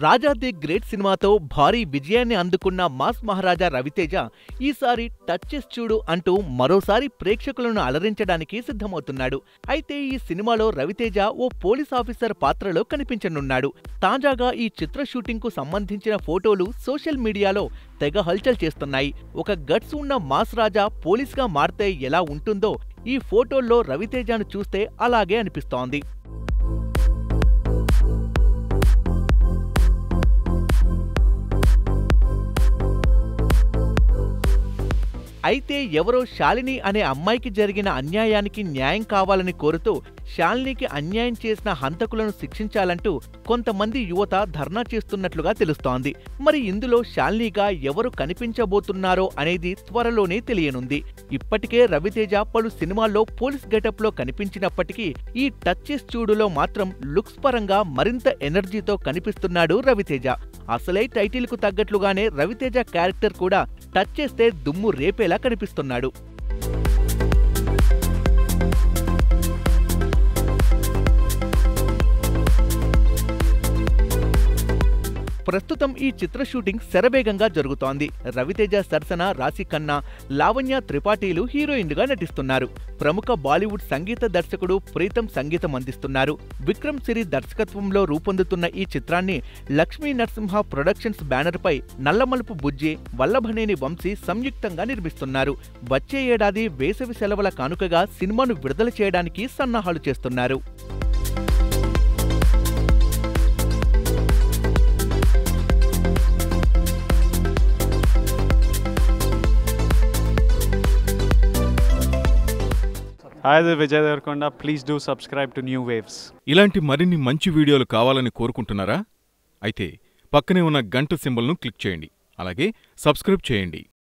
Raja the great సినిమాతో భారీ విజయాన్ని అందుకున్న మాస్ మహారాజా రవితేజ ఈసారి టచెస్ చూడు అంటూ మరోసారి ప్రేక్షకులను అలరించడానికి సిద్ధమవుతున్నాడు అయితే ఈ సినిమాలో రవితేజ ఓ పోలీస్ ఆఫీసర్ పాత్రలో కనిపించనున్నాడు తాజాగా ఈ చిత్ర షూటింగ్ కు సంబంధించిన ఫోటోలు సోషల్ మీడియాలో తెగ హల్చల్ చేస్తున్నాయి ఒక గట్స్ ఉన్న మాస్ రాజా పోలీస్గా మారితే ఎలా ఉంటుందో ఈ ఫోటోల్లో రవితేజను చూస్తే అలాగే అనిపిస్తోంది అయితే ఎవరో శాలిని అనే అమ్మాయికి జరిగిన అన్యాయానికి న్యాయం కావాలని కోరుతూ శాలినికి అన్యాయం చేసిన హంతకులను శిక్షించాలంటూ కొంతమంది యువత ధర్నా చేస్తున్నట్లుగా తెలుస్తోంది మరి ఇందులో శాలినిగా ఎవరు కనిపించబోతున్నారో అనేది త్వరలోనే తెలియనుంది ఇప్పటికే రవితేజ పలు సినిమాల్లో పోలీస్ గెటప్లో కనిపించినప్పటికీ ఈ టచెస్ చూడులో మాత్రం లుక్స్ పరంగా మరింత ఎనర్జీతో కనిపిస్తున్నాడు రవితేజ అసలే టైటిల్ కు తగ్గట్లుగానే రవితేజ క్యారెక్టర్ కూడా టచ్ చేస్తే దుమ్ము రేపేలా కనిపిస్తున్నాడు ప్రస్తుతం ఈ చిత్ర షూటింగ్ శరవేగంగా జరుగుతోంది రవితేజ సరసన రాశి ఖన్నా లావణ్య త్రిపాఠీలు హీరోయిన్లుగా నటిస్తున్నారు ప్రముఖ బాలీవుడ్ సంగీత దర్శకుడు ప్రీతం సంగీతం అందిస్తున్నారు విక్రమ్ సిరి దర్శకత్వంలో రూపొందుతున్న ఈ చిత్రాన్ని లక్ష్మీ నరసింహ ప్రొడక్షన్స్ బ్యానర్పై నల్లమలుపు బుజ్జి వల్లభనేని వంశీ సంయుక్తంగా నిర్మిస్తున్నారు వచ్చే ఏడాది వేసవి సెలవుల కానుకగా సినిమాను విడుదల చేయడానికి సన్నాహాలు చేస్తున్నారు Hi, this is Vijay Devarkonda. Please do subscribe to New Waves. ఇలాంటి మరిన్ని మంచి వీడియోలు కావాలని కోరుకుంటున్నారా అయితే పక్కనే ఉన్న గంట సింబల్ను క్లిక్ చేయండి అలాగే సబ్స్క్రైబ్ చేయండి